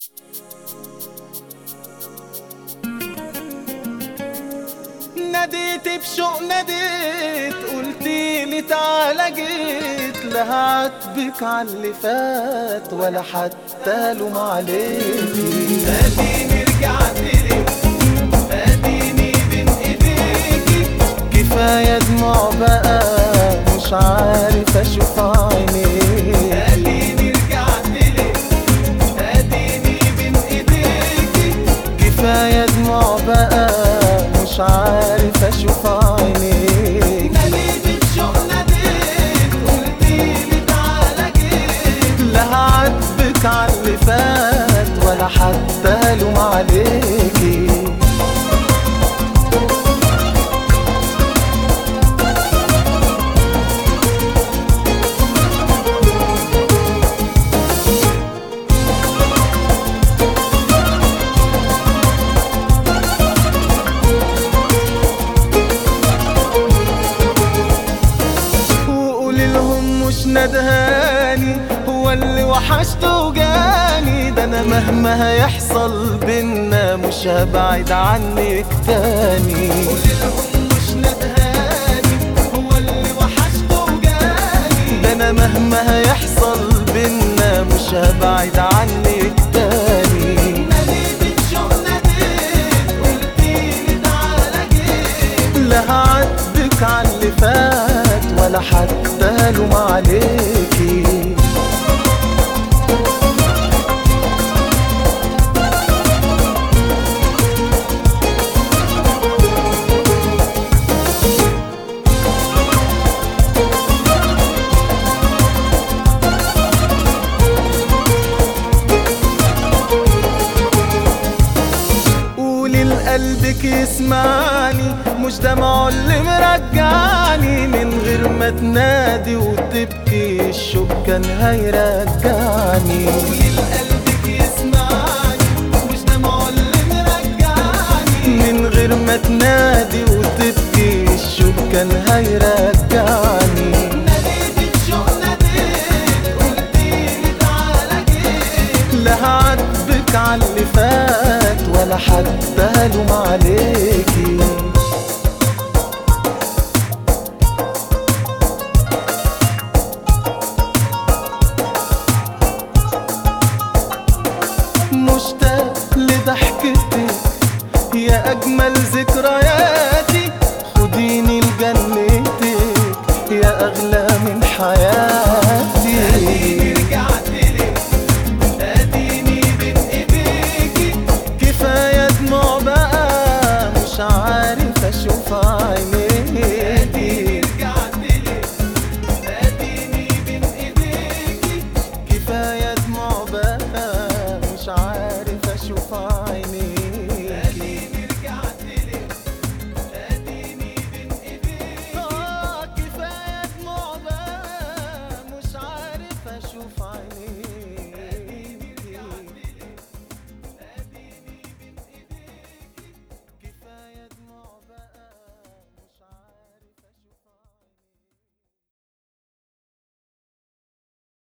ناديت بشوق ناديت قلتيلي تعالى جيت لا هعاتبك عاللي فات ولا حتى لوم عليكي اديني رجعت لك اديني بين ايديكي كفايه دموع بقى مش عارف اشوف عينيك اديني رجعت لك اديني بين ايديكي كفايه دموع بقى مش عارف اشوف عينيك ناديت بشوق ناديت قلتيلي تعالى جيت لا هعاتبك عاللي فات ولا حتى الوم عليكي وقولي لهم مش ندهاني هو اللي وحشته وجاني ده انا مهما هيحصل بينا مش هبعد عنك تاني قولي لهم مش ندهاني هو اللي وحشته وجاني ده انا مهما هيحصل بينا مش هبعد عنك تاني ناديت بشوق ناديت قلتيلي تعالى جيت لا هعاتبك عاللي فات ولا حتى الوم عليكي قولي لقلبك يسمعني مش دمعه اللي مرجعني من غير ما تنادي وتبكي الشوق كان هيرجعني قولي لقلبك يسمعني مش دمعه اللي مرجعني من غير ما تنادي وتبكي الشوق كان هيرجعني ناديت بشوق ناديت قلتيلي تعالى جيت لا هعاتبك عاللي فات ولا حتى الوم عليكي مشتاق لضحكتك يا أجمل ذكريات